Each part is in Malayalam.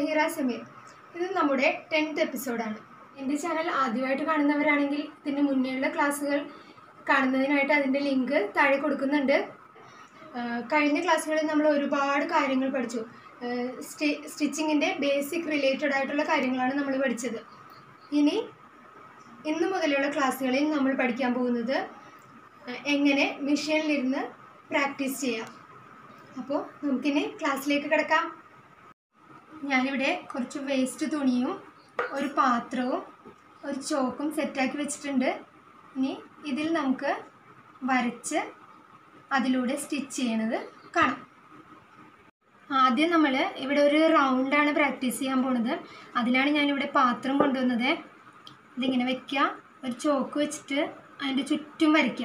സഹീറ സമീർ ഇത് നമ്മുടെ ടെൻത്ത് എപ്പിസോഡാണ് എൻ്റെ ചാനൽ ആദ്യമായിട്ട് കാണുന്നവരാണെങ്കിൽ ഇതിന് മുന്നേയുള്ള ക്ലാസ്സുകൾ കാണുന്നതിനായിട്ട് അതിൻ്റെ ലിങ്ക് താഴെ കൊടുക്കുന്നുണ്ട് ആഹ് കഴിഞ്ഞ ക്ലാസ്സുകളിൽ നമ്മൾ ഒരുപാട് കാര്യങ്ങൾ പഠിച്ചു സ്റ്റി സ്റ്റിച്ചിങ്ങിൻ്റെ ബേസിക് റിലേറ്റഡ് ആയിട്ടുള്ള കാര്യങ്ങളാണ് നമ്മൾ പഠിച്ചത് ഇനി ഇന്നു മുതലുള്ള ക്ലാസ്സുകളിൽ നമ്മൾ പഠിക്കാൻ പോകുന്നത് ആഹ് എങ്ങനെ മെഷീനിലിരുന്ന് പ്രാക്ടീസ് ചെയ്യാം അപ്പോൾ നമുക്കിനി ക്ലാസ്സിലേക്ക് കിടക്കാം ഞാനിവിടെ കുറച്ച് വേസ്റ്റ് തുണിയും ഒരു പാത്രവും ഒരു ചോക്കും സെറ്റാക്കി വെച്ചിട്ടുണ്ട് ഇനി ഇതിൽ നമുക്ക് വരച്ച് അതിലൂടെ സ്റ്റിച്ച് ചെയ്യണത് കാണാം ആദ്യം നമ്മൾ ഇവിടെ ഒരു റൗണ്ടാണ് പ്രാക്ടീസ് ചെയ്യാൻ പോണത് അതിനാണ് ഞാനിവിടെ പാത്രം കൊണ്ടുവന്നത് ഇതിങ്ങനെ വെക്കുക ഒരു ചോക്ക് വെച്ചിട്ട് അതിൻ്റെ ചുറ്റും വരയ്ക്കുക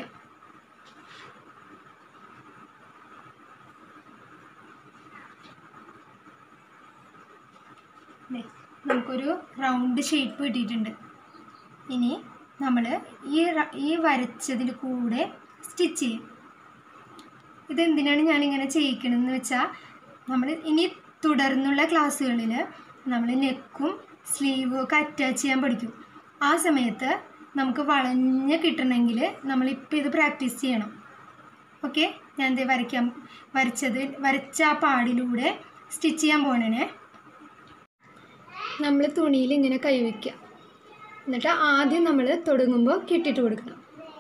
ദേ, നമുക്കൊരു റൗണ്ട് ഷേപ്പ് കിട്ടിയിട്ടുണ്ട് ഇനി നമ്മൾ ഈ റ- ഈ വരച്ചതിൽ കൂടെ സ്റ്റിച്ച് ചെയ്യും ഇതെന്തിനാണ് ഞാനിങ്ങനെ ചെയ്യിക്കണമെന്ന് വെച്ചാൽ നമ്മൾ ഇനി തുടർന്നുള്ള ക്ലാസ്സുകളിൽ നമ്മൾ നെക്കും സ്ലീവും ഒക്കെ അറ്റാച്ച് ചെയ്യാൻ പഠിക്കും ആ സമയത്ത് നമുക്ക് വളഞ്ഞ് കിട്ടണമെങ്കിൽ നമ്മളിപ്പോൾ ഇത് പ്രാക്ടീസ് ചെയ്യണം ഓക്കെ ഞാൻ ഇത് വരയ്ക്കാൻ വരച്ചത് വരച്ച ആ പാടിലൂടെ സ്റ്റിച്ച് ചെയ്യാൻ പോകണേ നമ്മൾ തുണിയിൽ ഇങ്ങനെ കൈവയ്ക്കുക എന്നിട്ട് ആദ്യം നമ്മൾ തുടങ്ങുമ്പോൾ കെട്ടിട്ട് കൊടുക്കണം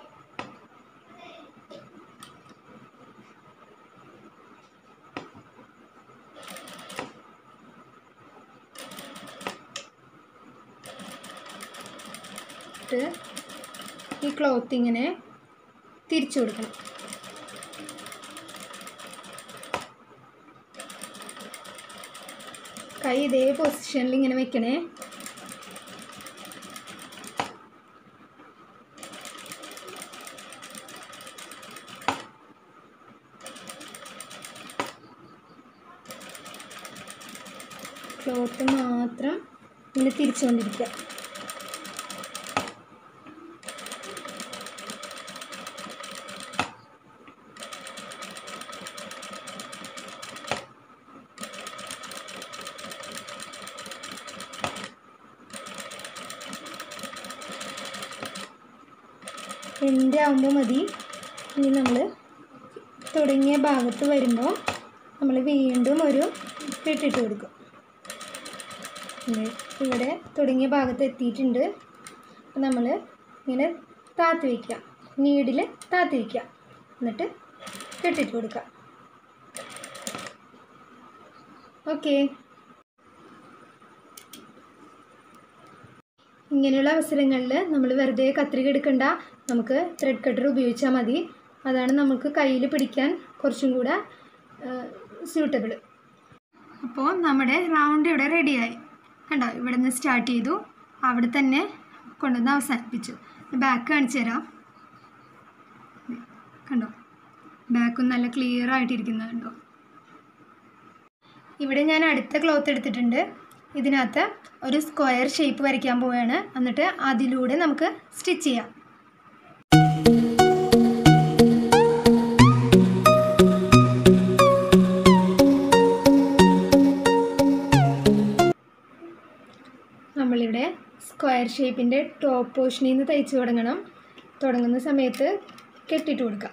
എന്നിട്ട് ഈ ക്ലോത്ത് ഇങ്ങനെ തിരിച്ചു കൊടുക്കണം കൈ ഇതേ പൊസിഷനിൽ ഇങ്ങനെ വെക്കണേ ക്ലോത്ത് മാത്രം ഇങ്ങനെ തിരിച്ചുകൊണ്ടിരിക്കുക എൻ്റെ ആകുമ്പോൾ മതി ഇനി നമ്മൾ തുടങ്ങിയ ഭാഗത്ത് വരുമ്പോൾ നമ്മൾ വീണ്ടും ഒരു കെട്ടിട്ട് കൊടുക്കും ദേ ഇവിടെ തുടങ്ങിയ ഭാഗത്ത് എത്തിയിട്ടുണ്ട് അപ്പം നമ്മൾ ഇങ്ങനെ താത്തി വയ്ക്കുക നീഡിൽ താത്തി വയ്ക്കുക എന്നിട്ട് കെട്ടിട്ട് കൊടുക്കുക ഓക്കേ ഇങ്ങനെയുള്ള അവസരങ്ങളിൽ നമ്മൾ വെറുതെ കത്രിക എടുക്കണ്ട നമുക്ക് ത്രെഡ് കട്ടർ ഉപയോഗിച്ചാൽ മതി അതാണ് നമുക്ക് കയ്യിൽ പിടിക്കാൻ കുറച്ചും കൂടെ സ്യൂട്ടബിൾ അപ്പോൾ നമ്മുടെ റൗണ്ട് ഇവിടെ റെഡിയായി കണ്ടോ ഇവിടെ നിന്ന് സ്റ്റാർട്ട് ചെയ്തു അവിടെ തന്നെ കൊണ്ടുവന്ന് അവസാനിപ്പിച്ചു ബാക്ക് കാണിച്ചു തരാം ദേ, കണ്ടോ ബാക്കും നല്ല ക്ലിയർ ആയിട്ടിരിക്കുന്നത് കണ്ടോ ഇവിടെ ഞാൻ അടുത്ത ക്ലോത്ത് എടുത്തിട്ടുണ്ട് ഇതിനകത്ത് ഒരു സ്ക്വയർ ഷേപ്പ് വരയ്ക്കാൻ പോവുകയാണ് എന്നിട്ട് അതിലൂടെ നമുക്ക് സ്റ്റിച്ച് ചെയ്യാം നമ്മളിവിടെ സ്ക്വയർ ഷേപ്പിൻ്റെ ടോപ്പ് പോർഷനിൽ നിന്ന് തയ്ച്ചു തുടങ്ങണം തുടങ്ങുന്ന സമയത്ത് കെട്ടിട്ട് കൊടുക്കാം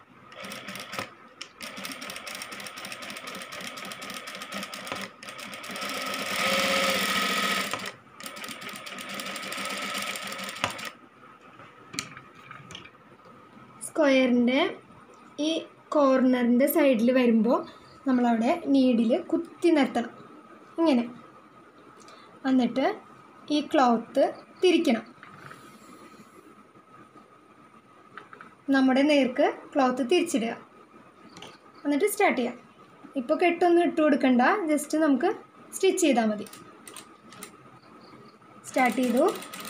സ്ക്വയറിൻ്റെ ഈ കോർണറിൻ്റെ സൈഡിൽ വരുമ്പോൾ നമ്മളവിടെ നീഡിൽ കുത്തി നിർത്തണം ഇങ്ങനെ എന്നിട്ട് ഈ ക്ലോത്ത് തിരിക്കണം നമ്മുടെ നേർക്ക് ക്ലോത്ത് തിരിച്ചിടുക എന്നിട്ട് സ്റ്റാർട്ട് ചെയ്യാം ഇപ്പോൾ കെട്ടൊന്നും ഇട്ട് കൊടുക്കണ്ട ജസ്റ്റ് നമുക്ക് സ്റ്റിച്ച് ചെയ്താൽ മതി സ്റ്റാർട്ട് ചെയ്തു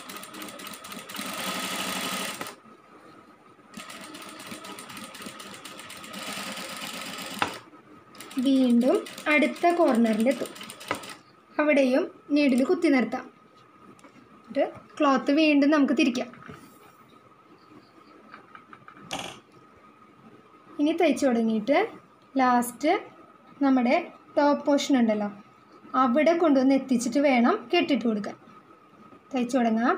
വീണ്ടും അടുത്ത കോർണറിലെത്തും അവിടെയും നീഡിൽ കുത്തി നിർത്താം എന്നിട്ട് ക്ലോത്ത് വീണ്ടും നമുക്ക് തിരിക്കാം ഇനി തയ്ച്ചു തുടങ്ങിയിട്ട് ലാസ്റ്റ് നമ്മുടെ ടോപ്പ് പോർഷൻ ഉണ്ടല്ലോ അവിടെ കൊണ്ടുവന്ന് എത്തിച്ചിട്ട് വേണം കെട്ടിട്ട് കൊടുക്കാൻ തയ്ച്ചു തുടങ്ങാം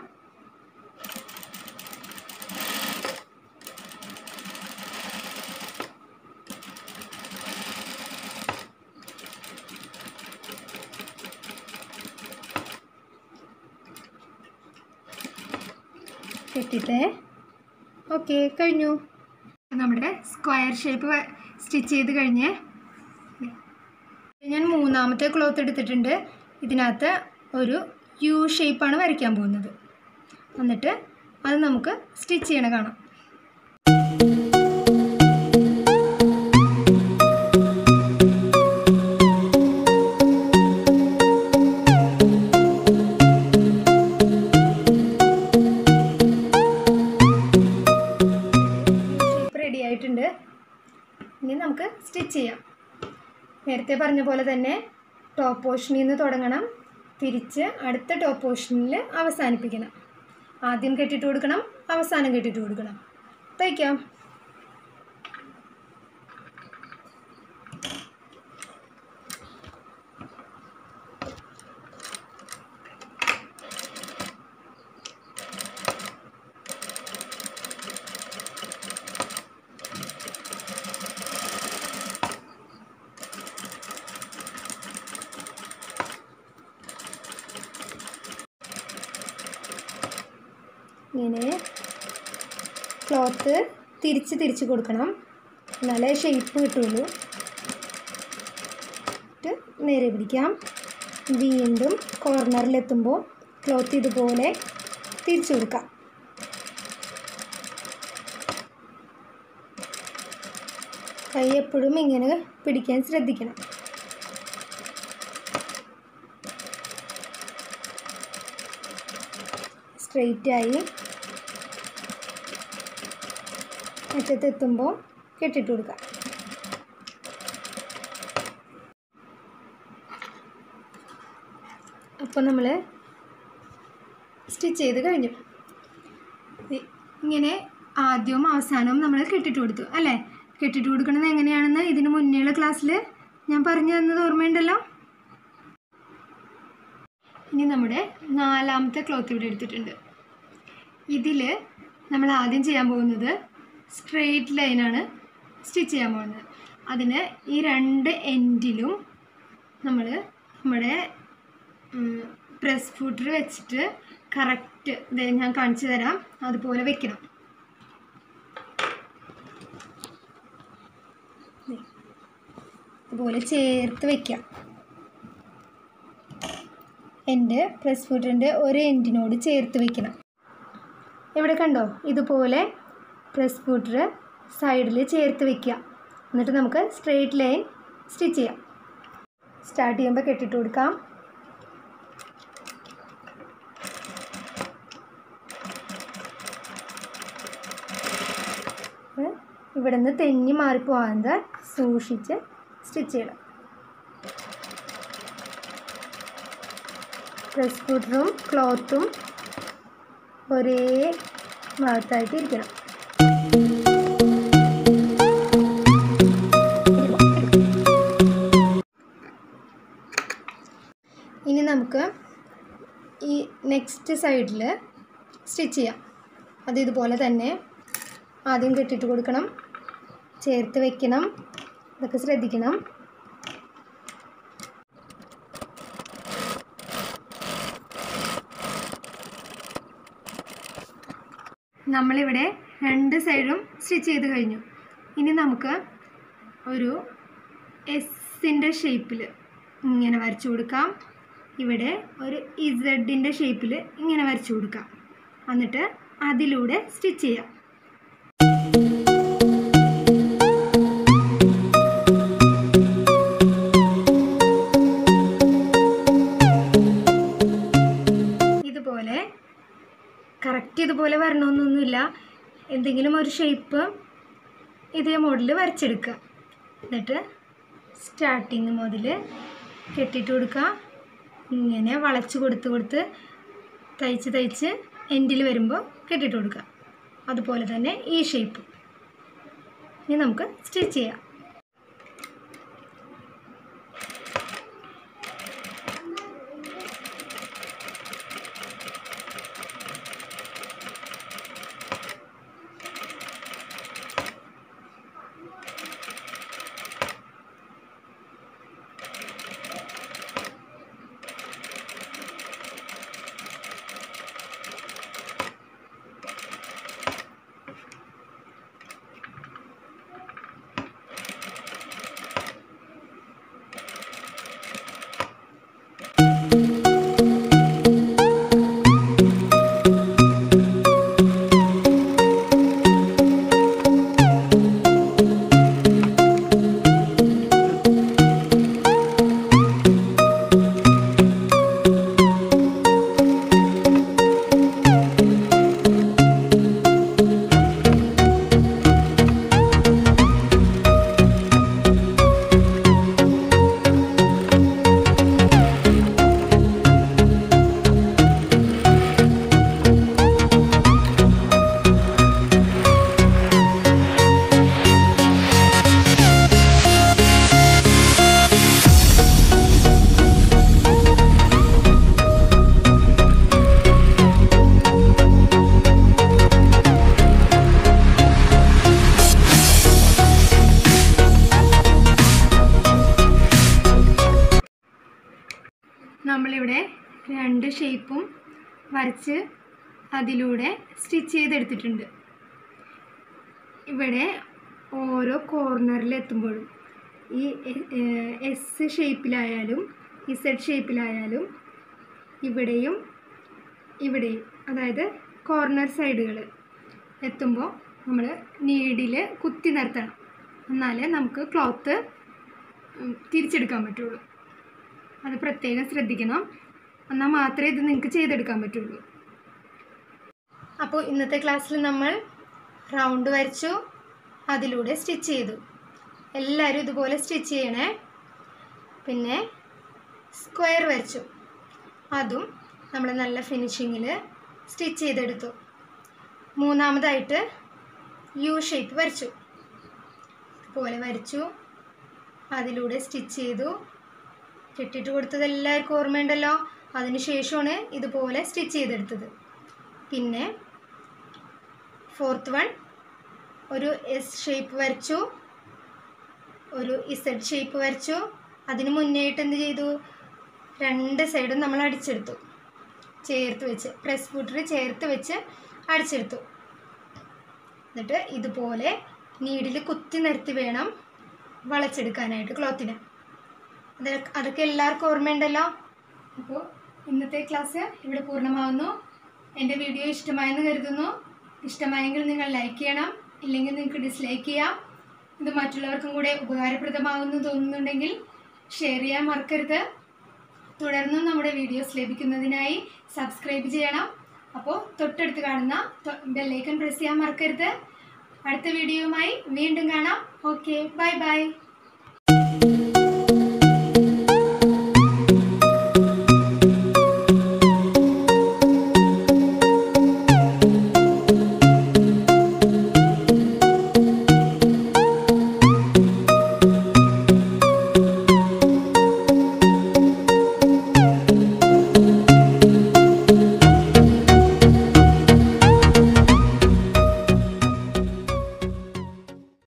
കെട്ടിട്ടേ ഓക്കെ കഴിഞ്ഞു നമ്മുടെ സ്ക്വയർ ഷേപ്പ് സ്റ്റിച്ച് ചെയ്ത് കഴിഞ്ഞ് ഞാൻ മൂന്നാമത്തെ ക്ലോത്ത് എടുത്തിട്ടുണ്ട് ഇതിനകത്ത് ഒരു യു ഷേപ്പാണ് വരയ്ക്കാൻ പോകുന്നത് എന്നിട്ട് അത് നമുക്ക് സ്റ്റിച്ച് ചെയ്യണ കാണാം ഷേപ്പ് റെഡി ആയിട്ടുണ്ട് ഇനി നമുക്ക് സ്റ്റിച്ച് ചെയ്യാം നേരത്തെ പറഞ്ഞ പോലെ തന്നെ ടോപ്പ് പോർഷനിൽ നിന്ന് തുടങ്ങണം തിരിച്ച് അടുത്ത ടോപ്പ് പോർഷനിൽ അവസാനിപ്പിക്കണം ആദ്യം കെട്ടിട്ട് കൊടുക്കണം അവസാനം കെട്ടിട്ട് കൊടുക്കണം തയ്ക്കാം ഇങ്ങനെ ക്ലോത്ത് തിരിച്ച് തിരിച്ച് കൊടുക്കണം എന്നാലേ ഷേപ്പ് കിട്ടുള്ളൂ എന്നിട്ട് നേരെ പിടിക്കാം വീണ്ടും കോർണറിലെത്തുമ്പോൾ ക്ലോത്ത് ഇതുപോലെ തിരിച്ചു കൊടുക്കാം കൈ എപ്പോഴും ഇങ്ങനെ പിടിക്കാൻ ശ്രദ്ധിക്കണം സ്ട്രെയിറ്റ് ആയി അറ്റത്തെത്തുമ്പോൾ കെട്ടിട്ട് കൊടുക്കാം അപ്പോൾ നമ്മൾ സ്റ്റിച്ച് ചെയ്ത് കഴിഞ്ഞു ഇ- ഇങ്ങനെ ആദ്യവും അവസാനവും നമ്മൾ കെട്ടിട്ട് കൊടുത്തു അല്ലേ കെട്ടിട്ട് കൊടുക്കുന്നത് എങ്ങനെയാണെന്ന് ഇതിന് മുന്നേയുള്ള ക്ലാസ്സിൽ ഞാൻ പറഞ്ഞു തന്നത് ഓർമ്മയുണ്ടല്ലോ ഇനി നമ്മുടെ നാലാമത്തെ ക്ലോത്ത് ഇവിടെ എടുത്തിട്ടുണ്ട് ഇതിൽ നമ്മൾ ആദ്യം ചെയ്യാൻ പോകുന്നത് സ്ട്രെയിറ്റ് ലൈനാണ് സ്റ്റിച്ച് ചെയ്യാൻ പോകുന്നത് അതിന് ഈ രണ്ട് എൻഡിലും നമ്മൾ നമ്മുടെ പ്രസ് ഫൂട്ടർ വെച്ചിട്ട് കറക്റ്റ് ഞാൻ കാണിച്ചു തരാം അതുപോലെ വെക്കണം ദേ, ഇതുപോലെ ചേർത്ത് വെക്കാം എൻ്റെ പ്രസ് ഫുഡിൻ്റെ ഒരു എൻഡിനോട് ചേർത്ത് വെക്കണം ഇവിടെ കണ്ടോ ഇതുപോലെ പ്രസ് ഫുഡർ സൈഡിൽ ചേർത്ത് വെക്കുക എന്നിട്ട് നമുക്ക് സ്ട്രെയിറ്റ് ലൈൻ സ്റ്റിച്ച് ചെയ്യാം സ്റ്റാർട്ട് ചെയ്യുമ്പോൾ കെട്ടിട്ട് കൊടുക്കാം ഏ, ഇവിടെ നിന്ന് തെന്നി മാറിപ്പോവാതെ സൂക്ഷിച്ച് സ്റ്റിച്ച് ചെയ്യണം പ്രസ് ഫുഡറും ക്ലോത്തും ഒരേ ഭാഗത്തായിട്ട് ഇരിക്കണം ഇനി നമുക്ക് ഈ നെക്സ്റ്റ് സൈഡിൽ സ്റ്റിച്ച് ചെയ്യാം അത് ഇതുപോലെ തന്നെ ആദ്യം കെട്ടിട്ട് കൊടുക്കണം ചേർത്ത് വെക്കണം ഇതൊക്കെ ശ്രദ്ധിക്കണം നമ്മളിവിടെ രണ്ട് സൈഡും സ്റ്റിച്ച് ചെയ്ത് കഴിഞ്ഞു ഇനി നമുക്ക് ഒരു എസിൻ്റെ ഷേപ്പിൽ ഇങ്ങനെ വരച്ചു കൊടുക്കാം ഇവിടെ ഒരു ഇസഡിൻ്റെ ഷേപ്പിൽ ഇങ്ങനെ വരച്ചു കൊടുക്കാം എന്നിട്ട് അതിലൂടെ സ്റ്റിച്ച് ചെയ്യാം ഇതുപോലെ കറക്റ്റ് ഇതുപോലെ വരണമെന്നൊന്നുമില്ല എന്തെങ്കിലും ഒരു ഷേപ്പ് ഇതേ മോഡൽ വരച്ചെടുക്കുക എന്നിട്ട് സ്റ്റാർട്ടിങ് മുതൽ കെട്ടിയിട്ട് കൊടുക്കുക ഇങ്ങനെ വളച്ച് കൊടുത്ത് കൊടുത്ത് തയ്ച്ച് തയ്ച്ച് എൻഡിൽ വരുമ്പോൾ കെട്ടിയിട്ട് കൊടുക്കുക അതുപോലെ തന്നെ ഈ ഷേപ്പ് ഇനി നമുക്ക് സ്റ്റിച്ച് ചെയ്യാം ഇതുപോലെ രണ്ട് ഷേപ്പും വരച്ച് അതിലൂടെ സ്റ്റിച്ച് ചെയ്തെടുത്തിട്ടുണ്ട് ഇവിടെ ഓരോ കോർണറിലെത്തുമ്പോഴും ഈ എസ് ഷേപ്പിലായാലും ഇസഡ് ഷേപ്പിലായാലും ഇവിടെയും ഇവിടെയും അതായത് കോർണർ സൈഡുകൾ എത്തുമ്പോൾ നമ്മൾ നീഡിൽ കുത്തി നിർത്തണം എന്നാലേ നമുക്ക് ക്ലോത്ത് തിരിച്ചെടുക്കാൻ പറ്റുള്ളൂ അത് പ്രത്യേകം ശ്രദ്ധിക്കണം എന്നാൽ മാത്രമേ ഇത് നിങ്ങൾക്ക് ചെയ്തെടുക്കാൻ പറ്റുള്ളൂ അപ്പോൾ ഇന്നത്തെ ക്ലാസ്സിൽ നമ്മൾ റൗണ്ട് വരച്ചു അതിലൂടെ സ്റ്റിച്ച് ചെയ്തു എല്ലാവരും ഇതുപോലെ സ്റ്റിച്ച് ചെയ്യണേ പിന്നെ സ്ക്വയർ വരച്ചു അതും നമ്മൾ നല്ല ഫിനിഷിങ്ങിൽ സ്റ്റിച്ച് ചെയ്തെടുത്തു മൂന്നാമതായിട്ട് യു ഷേപ്പ് വരച്ചു ഇതുപോലെ വരച്ചു അതിലൂടെ സ്റ്റിച്ച് ചെയ്തു കെട്ടിട്ട് കൊടുത്തത് എല്ലാവർക്കും ഓർമ്മയുണ്ടല്ലോ അതിനുശേഷമാണ് ഇതുപോലെ സ്റ്റിച്ച് ചെയ്തെടുത്തത് പിന്നെ ഫോർത്ത് വൺ ഒരു എസ് ഷേപ്പ് വരച്ചു ഒരു ഇസഡ് ഷേപ്പ് വരച്ചു അതിന് മുന്നേയായിട്ട് എന്ത് ചെയ്തു രണ്ട് സൈഡും നമ്മൾ അടിച്ചെടുത്തു ചേർത്ത് വെച്ച് പ്രസ് ഫുട്ടർ ചേർത്ത് വെച്ച് അടിച്ചെടുത്തു എന്നിട്ട് ഇതുപോലെ നീഡിൽ കുത്തി നിരത്തി വേണം വളച്ചെടുക്കാനായിട്ട് ക്ലോത്തിന് അതൊക്കെ അതൊക്കെ എല്ലാവർക്കും ഓർമ്മയുണ്ടല്ലോ അപ്പോൾ ഇന്നത്തെ ക്ലാസ് ഇവിടെ പൂർണ്ണമാവുന്നു എൻ്റെ വീഡിയോ ഇഷ്ടമായെന്ന് കരുതുന്നു ഇഷ്ടമായെങ്കിൽ നിങ്ങൾ ലൈക്ക് ചെയ്യണം ഇല്ലെങ്കിൽ നിങ്ങൾക്ക് ഡിസ്ലൈക്ക് ചെയ്യാം ഇത് മറ്റുള്ളവർക്കും കൂടെ ഉപകാരപ്രദമാകുമെന്ന് തോന്നുന്നുണ്ടെങ്കിൽ ഷെയർ ചെയ്യാൻ മറക്കരുത് തുടർന്നും നമ്മുടെ വീഡിയോസ് ലഭിക്കുന്നതിനായി സബ്സ്ക്രൈബ് ചെയ്യണം അപ്പോൾ തൊട്ടടുത്ത് കാണുന്ന ബെല്ലൈക്കൺ പ്രസ് ചെയ്യാൻ മറക്കരുത് അടുത്ത വീഡിയോയുമായി വീണ്ടും കാണാം ഓക്കെ ബൈ ബൈ